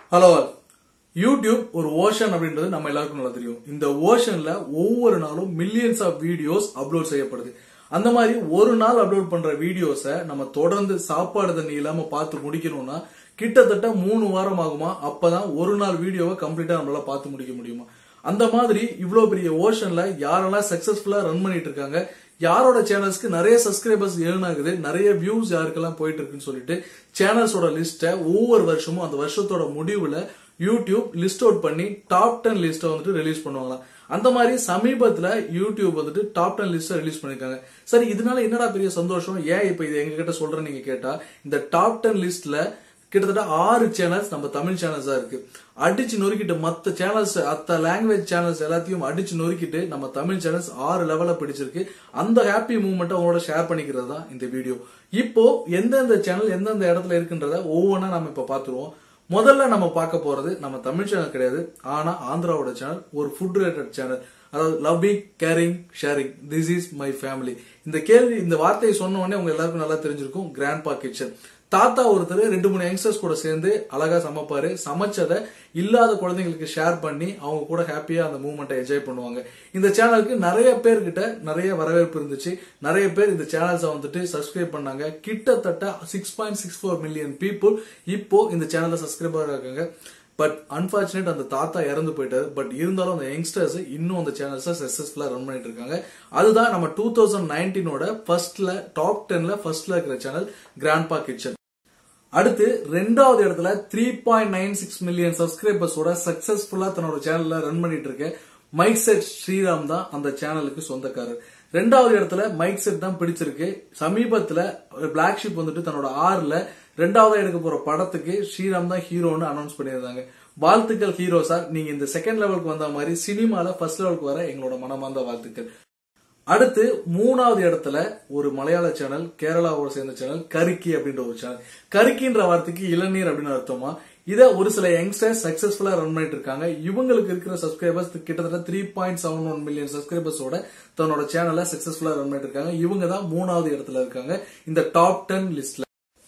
hello YouTube ஒரு ocean அப்படின்றது நம்ம எல்லாருக்கும் நல்லா தெரியும் இந்த ஓஷன்ல ஒவ்வொரு நாளும் மில்லியன்ஸ் ஆஃப் வீடியோஸ் அப்லோட் செய்யப்படுது அந்த மாதிரி ஒரு நாள் அப்லோட் பண்ற வீடியோஸை நம்ம தொடர்ந்து சாப்பாடு தண்ணி இல்லாம பார்த்து முடிக்கணும்னா கிட்டத்தட்ட மூணு வாரம் ஆகுமா அப்பதான் ஒரு நாள் வீடியோவை கம்ப்ளீட்டா நம்மளால பார்த்து முடிக்க முடியுமா அந்த மாதிரி இவ்வளவு பெரிய ஓஷன்ல யாரெல்லாம் சக்சஸ்ஃபுல்லா ரன் பண்ணிட்டு இருக்காங்க யாரோட சேனல்ஸ்க்கு நிறைய சப்ஸ்கிரைபர்ஸ் ஏர்ன் ஆகுது நிறைய வியூஸ் யாருக்கெல்லாம் போயிட்டு இருக்குன்னு சொல்லிட்டு சேனல்ஸோட லிஸ்ட்டை ஒவ்வொரு வருஷமும் அந்த வருஷத்தோட முடிவுல யூடியூப் லிஸ்ட் அவுட் பண்ணி டாப் டென் லிஸ்ட்டை வந்துட்டு ரிலீஸ் பண்ணுவாங்களாம் அந்த மாதிரி சமீபத்துல யூடியூப் வந்துட்டு டாப் டென் லிஸ்ட்டை ரிலீஸ் பண்ணிருக்காங்க சரி இதனால என்னடா பெரிய சந்தோஷம் ஏன் இப்ப இது எங்க கிட்ட சொல்றேன் நீங்க கேட்டா இந்த டாப் டென் லிஸ்ட்ல கிட்டத்தட்ட ஆறு சேனல்ஸ் நம்ம தமிழ் சேனல்ஸா இருக்கு அடிச்சு நொறுக்கிட்டு மத்த சேனல்ஸ் அத்த லாங்குவேஜ் சேனல்ஸ் எல்லாத்தையும் அடிச்சு நொறுக்கிட்டு நம்ம தமிழ் சேனல்ஸ் ஆறு லெவல்ல பிடிச்சிருக்கு அந்த ஹாப்பி மூமெண்ட் அவங்களோட ஷேர் பண்ணிக்கிறது தான் இந்த வீடியோ இப்போ எந்தெந்த சேனல் எந்தெந்த இடத்துல இருக்குன்றத ஒவ்வொன்றா நம்ம இப்ப பாத்துருவோம் முதல்ல நம்ம பார்க்க போறது நம்ம தமிழ் சேனல் கிடையாது ஆனா ஆந்திராவோட சேனல் ஒரு ஃபுட் ரிலேட்டட் சேனல் அதாவது loving caring sharing this is my family இந்த கேள்வி இந்த வார்த்தையை சொன்ன உடனே உங்க எல்லாருக்கும் நல்லா தெரிஞ்சிருக்கும் கிராண்ட் பா கிச்சன் தாத்தா ஒருத்தர் ரெண்டு மூணு யங்ஸ்டர்ஸ் கூட சேர்ந்து அழகா சமைப்பாரு சமைச்சதை இல்லாத குழந்தைங்களுக்கு ஷேர் பண்ணி அவங்க கூட ஹாப்பியா அந்த மூமெண்ட்டை என்ஜாய் பண்ணுவாங்க இந்த சேனலுக்கு நிறைய பேர்கிட்ட நிறைய வரவேற்பு இருந்துச்சு நிறைய பேர் இந்த சேனல்ஸை வந்துட்டு சப்ஸ்கிரைப் பண்ணாங்க கிட்டத்தட்ட six point six four million people இப்போ இந்த சேனல்ல சப்ஸ்கிரைபர் இருக்காங்க பட் அன்பார்ச்சுனேட் அந்த தாத்தா இறந்து போயிட்டாரு பட் இருந்தாலும் அந்த யங்ஸ்டர்ஸ் இன்னும் அந்த சேனல்ஸை சக்சஸ்ஃபுல்லா ரன் பண்ணிட்டு இருக்காங்க அதுதான் நம்ம டூ தௌசண்ட் நைன்டீனோட ஃபர்ஸ்ட்ல டாப் டென்ல ஃபர்ஸ்ட்ல இருக்கிற சேனல் கிராண்ட் பா கிச்சன் அடுத்து ரெண்டாவது இடத்துல three point nine six million சப்ஸ்கிரைபர்ஸோட சக்சஸ்ஃபுல்லா தன்னோட சேனல்ல ரன் பண்ணிட்டு இருக்க மைக் செட் ஸ்ரீராம் தான் அந்த சேனலுக்கு சொந்தக்காரர் ரெண்டாவது இடத்துல மைக் செட் தான் பிடிச்சிருக்கு சமீபத்துல பிளாக் ஷிப் வந்துட்டு தன்னோட ஆறுல ரெண்டாவது எடுக்க போற படத்துக்கு ஸ்ரீராம் தான் ஹீரோன்னு அனௌன்ஸ் பண்ணியிருந்தாங்க வாழ்த்துக்கள் ஹீரோ சார் நீங்க இந்த செகண்ட் லெவலுக்கு வந்த மாதிரி சினிமால ஃபர்ஸ்ட் லெவலுக்கு வர எங்களோட மனமார்ந்த வாழ்த்துக்கள் அடுத்து மூணாவது இடத்துல ஒரு மலையாள சேனல் கேரளாவோட சேர்ந்த சேனல் கருக்கி அப்படின்ற ஒரு சேனல் கருக்கின்ற வார்த்தைக்கு இளநீர் அப்படின்னு அர்த்தமா இத ஒரு சில யங்ஸ்டர்ஸ் சக்சஸ்ஃபுல்லா ரன் பண்ணிட்டு இருக்காங்க இவங்களுக்கு இருக்கிற சப்ஸ்கிரைபர்ஸ் கிட்டத்தட்ட three point seven one million சப்ஸ்கிரைபர்ஸோட தன்னோட சேனலை சக்சஸ்ஃபுல்லா ரன் பண்ணிட்டு இருக்காங்க இவங்க தான் மூணாவது இடத்துல இருக்காங்க இந்த டாப் டென் லிஸ்ட்ல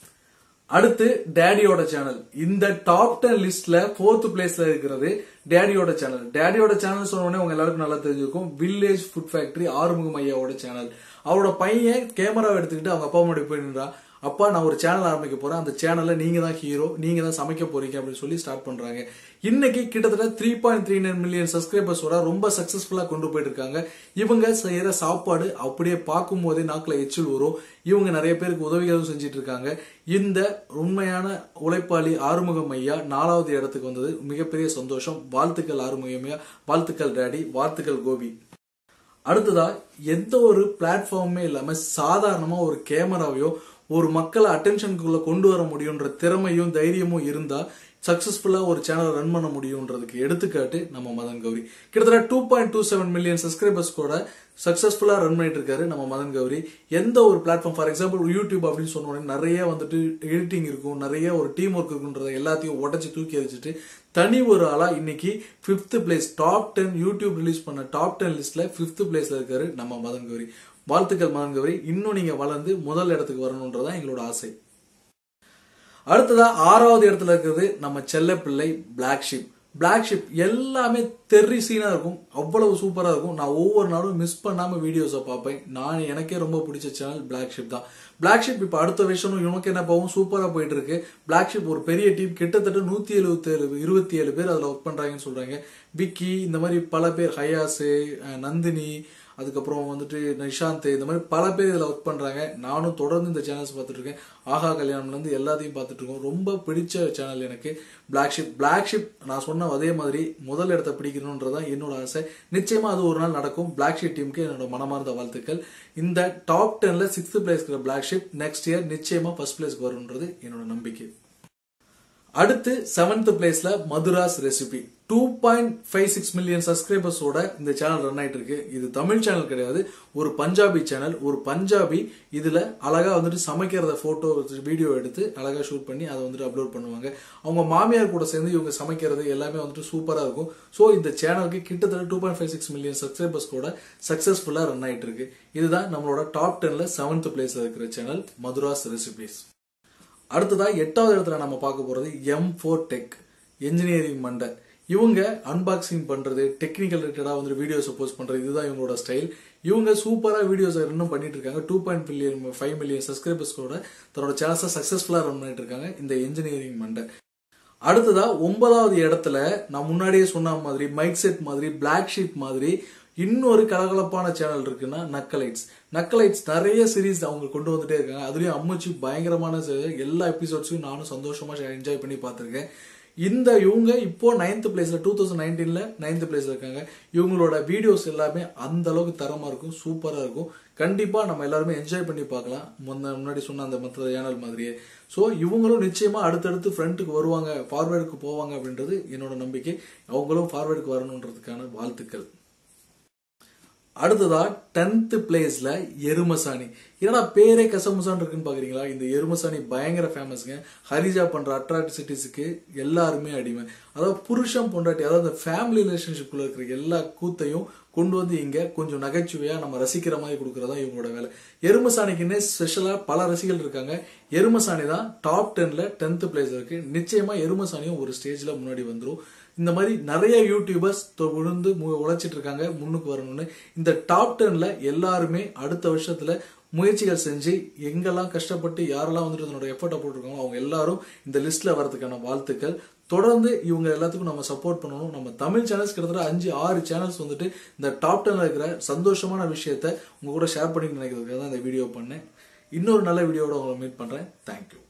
அடுத்து டேடியோட சேனல் இந்த டாப் டென் லிஸ்ட்ல போர்த் பிளேஸ்ல இருக்கிறது டேடியோட சேனல் டேடியோட சேனல் சொன்ன உடனே உங்க எல்லாருக்கும் நல்லா தெரிஞ்சிருக்கும் வில்லேஜ் ஃபுட் ஃபேக்டரி ஆறுமுகம் ஐயாவோட சேனல் அவரோட பையன் கேமராவை எடுத்துக்கிட்டு அவங்க அப்பா முன்னாடி போய் நின்றா அப்பா நான் ஒரு சேனல் ஆரம்பிக்க போறேன் அந்த சேனல்ல நீங்க தான் ஹீரோ நீங்க தான் சமைக்க போறீங்க அப்படின்னு சொல்லி ஸ்டார்ட் பண்றாங்க இன்னைக்கு கிட்டத்தட்ட three point three nine million சப்ஸ்கிரைபர்ஸோட ரொம்ப சக்சஸ்ஃபுல்லா கொண்டு போயிட்டு இருக்காங்க இவங்க செய்யற சாப்பாடு அப்படியே பார்க்கும் போதே நாக்குல எச்சில் வரும் இவங்க நிறைய பேருக்கு உதவிகளும் செஞ்சிட்டு இருக்காங்க இந்த உண்மையான உழைப்பாளி ஆறுமுகம் ஐயா நாலாவது இடத்துக்கு வந்தது மிகப்பெரிய சந்தோஷம் வாழ்த்துக்கள் ஆறுமுகம் ஐயா வாழ்த்துக்கள் டேடி வாழ்த்துக்கள் கோபி அடுத்ததா எந்த ஒரு பிளாட்ஃபார்மே இல்லாம சாதாரணமா ஒரு கேமராவையோ ஒரு மக்களை அட்டென்ஷனுக்குள்ள கொண்டு வர முடியுன்ற திறமையும் தைரியமும் இருந்தா சக்சஸ்ஃபுல்லா ஒரு சேனலை ரன் பண்ண முடியும்ன்றதுக்கு எடுத்துக்காட்டு நம்ம மதன் கௌரி கிட்டத்தட்ட two point two seven million subscribers கூட சக்சஸ்ஃபுல்லா ரன் பண்ணிட்டு இருக்காரு நம்ம மதன் கௌரி எந்த ஒரு பிளாட்ஃபார்ம் ஃபார் எக்ஸாம்பிள் யூடியூப் அப்படின்னு சொன்ன உடனே நிறைய வந்துட்டு எடிட்டிங் இருக்கும் நிறைய ஒரு டீம் ஒர்க் இருக்குன்றத எல்லாத்தையும் உடச்சி தூக்கி எரிச்சிட்டு தனி ஒரு ஆளா இன்னைக்கு fifth place top ten YouTube release பண்ண டாப் டென் லிஸ்ட்ல பிப்த் பிளேஸ்ல இருக்காரு நம்ம மதன் கௌரி வாழ்த்துக்கள் மதன் கௌரி இன்னும் நீங்க வளர்ந்து முதல் இடத்துக்கு வரணும்ன்றதான் எங்களோட ஆசை அடுத்ததா ஆறாவது இடத்துல இருக்கிறது நம்ம செல்ல பிள்ளை பிளாக் ஷிப் பிளாக் ஷிப் எல்லாமே தெரி சீனா இருக்கும் அவ்வளவு சூப்பரா இருக்கும் நான் ஒவ்வொரு நாளும் மிஸ் பண்ணாம வீடியோஸை பார்ப்பேன் நான் எனக்கே ரொம்ப பிடிச்ச சேனல் பிளாக் ஷிப் தான் பிளாக் ஷிப் இப்ப அடுத்த வருஷம் உனக்கு என்ன போகும் சூப்பரா போயிட்டு இருக்கு பிளாக் ஷிப் ஒரு பெரிய டீம் கிட்டத்தட்ட நூத்தி எழுபத்தி ஏழு இருபத்தி ஏழு பேர் அதுல ஒர்க் பண்றாங்கன்னு சொல்றாங்க விக்கி இந்த மாதிரி பல பேர் ஹயாசு நந்தினி அதுக்கப்புறம் வந்துட்டு நிஷாந்த் இந்த மாதிரி பல பேர் இதில் ஒர்க் பண்றாங்க நானும் தொடர்ந்து இந்த சேனல்ஸ் பார்த்துட்டு இருக்கேன் ஆஹா கல்யாணம்ல இருந்து எல்லாத்தையும் பார்த்துட்டு இருக்கோம் ரொம்ப பிடிச்ச சேனல் எனக்கு பிளாக் ஷிப் பிளாக் ஷிப் நான் சொன்ன அதே மாதிரி முதல் இடத்தை பிடிக்கணுன்றதான் என்னோட ஆசை நிச்சயமா அது ஒரு நாள் நடக்கும் பிளாக் ஷிப் டீமுக்கு என்னோட மனமார்ந்த வாழ்த்துக்கள் இந்த டாப் டென்ல சிக்ஸ்த் பிளேஸ் இருக்கிற பிளாக் ஷிப் நெக்ஸ்ட் இயர் நிச்சயமா ஃபர்ஸ்ட் பிளேஸ்க்கு வரும்ன்றது என்னோட நம்பிக்கை அடுத்து செவன்த் பிளேஸ்ல Madhura's recipe two point five six million சப்ஸ்கிரைபர்ஸோட இந்த சேனல் ரன் ஆயிட்டு இருக்கு இது தமிழ் சேனல் கிடையாது ஒரு பஞ்சாபி சேனல் ஒரு பஞ்சாபி இதுல அழகா வந்துட்டு சமைக்கிறத போட்டோ வீடியோ எடுத்து அழகா ஷூட் பண்ணி அதை வந்துட்டு அப்லோட் பண்ணுவாங்க அவங்க மாமியார் கூட சேர்ந்து இவங்க சமைக்கிறது எல்லாமே வந்துட்டு சூப்பரா இருக்கும் ஸோ இந்த சேனலுக்கு கிட்டத்தட்ட two point five six million subscribers கூட சக்சஸ்ஃபுல்லா ரன் ஆயிட்டு இருக்கு இதுதான் நம்மளோட டாப் டென்ல செவன்த் பிளேஸ்ல இருக்கிற சேனல் மதுராஸ் ரெசிபிஸ் அடுத்ததா எட்டாவது இடத்துல நம்ம பார்க்க போறது எம் ஃபோர் டெக் என்ஜினியரிங் மண்டை இவங்க அன்பாக்சிங் பண்றது டெக்னிக்கல் ரிலேட்டடா வந்து வீடியோஸ் போஸ்ட் பண்றது இதுதான் இவங்களோட ஸ்டைல் இவங்க சூப்பரா வீடியோஸ் இன்னும் பண்ணிட்டு இருக்காங்க two point million five million சப்ஸ்கிரைபர்ஸ்கோட தன்னோட சேனல்ஸை சக்சஸ்ஃபுல்லா ரன் பண்ணிட்டு இருக்காங்க இந்த என்ஜினியரிங் மண்டை அடுத்ததா ஒன்பதாவது இடத்துல நான் முன்னாடியே சொன்ன மாதிரி மைக் செட் மாதிரி பிளாக் ஷீட் மாதிரி இன்னொரு கலகலப்பான சேனல் இருக்குன்னா நக்கலைட்ஸ் நக்கலைட்ஸ் நிறைய சீரீஸ் அவங்க கொண்டு வந்துட்டே இருக்காங்க அதுலயும் அம்முச்சி பயங்கரமான se- எல்லா எபிசோட்ஸையும் நானும் சந்தோஷமா என்ஜாய் பண்ணி பார்த்திருக்கேன் இந்த இவங்க இப்போ நைன்த் பிளேஸ்ல டூ தௌசண்ட் நைன்டீன்ல நைன்த் பிளேஸ்ல இருக்காங்க இவங்களோட வீடியோஸ் எல்லாமே அந்த அளவுக்கு தரமா இருக்கும் சூப்பரா இருக்கும் கண்டிப்பா நம்ம எல்லாருமே என்ஜாய் பண்ணி பார்க்கலாம் முன்ன முன்னாடி சொன்ன அந்த மற்ற சேனல் மாதிரியே ஸோ இவங்களும் நிச்சயமா அடுத்தடுத்து ஃப்ரண்ட்டுக்கு வருவாங்க ஃபார்வேர்டுக்கு போவாங்க அப்படின்றது என்னோட நம்பிக்கை அவங்களும் ஃபார்வேர்டுக்கு வரணுன்றதுக்கான வாழ்த்துக்கள் அடுத்ததா டென்த் பிளேஸ்ல எருமசாணி என்னடா பேரே கசமுசான் இருக்குன்னு பாக்குறீங்களா இந்த எருமசாணி பயங்கர ஃபேமஸ்ங்க ஹரிஜா பண்ற அட்ராசிட்டிஸுக்கு எல்லாருமே அடிமை அதாவது புருஷன் பொண்டாட்டி அதாவது அந்த ஃபேமிலி ரிலேஷன்ஷிப்ல இருக்கிற எல்லா கூத்தையும் கொண்டு வந்து இங்க கொஞ்சம் நகைச்சுவையா நம்ம ரசிக்கிற மாதிரி கொடுக்கறதா இவங்களோட வேலை எருமசாணிக்குன்னே ஸ்பெஷலா பல ரசிகர்கள் இருக்காங்க எருமசாணி தான் டாப் டென்ல டென்த் பிளேஸ் இருக்கு நிச்சயமா எருமசாணியும் ஒரு ஸ்டேஜ்ல முன்னாடி வந்துரும் இந்த மாதிரி நிறைய யூடியூபர்ஸ் விழுந்து மு- உழைச்சிட்டு இருக்காங்க முன்னுக்கு வரணும்னு இந்த டாப் டென்ல எல்லாருமே அடுத்த வருஷத்துல முயற்சிகள் செஞ்சு எங்கெல்லாம் கஷ்டப்பட்டு யாரெல்லாம் வந்துட்டு தன்னோட எஃபர்ட்டை போட்டிருக்காங்களோ அவங்க எல்லாரும் இந்த லிஸ்ட்ல வரதுக்கான வாழ்த்துக்கள் தொடர்ந்து இவங்க எல்லாத்துக்கும் நம்ம சப்போர்ட் பண்ணணும் நம்ம தமிழ் சேனல்ஸ் கிட்டத்தட்ட அஞ்சு ஆறு சேனல்ஸ் வந்துட்டு இந்த டாப் டென்ல இருக்கிற சந்தோஷமான விஷயத்த உங்க கூட ஷேர் பண்ணி நினைக்கிறதுக்காக தான் இந்த வீடியோ பண்ணேன் இன்னொரு நல்ல வீடியோவோட உங்களை மீட் பண்றேன் தேங்க்யூ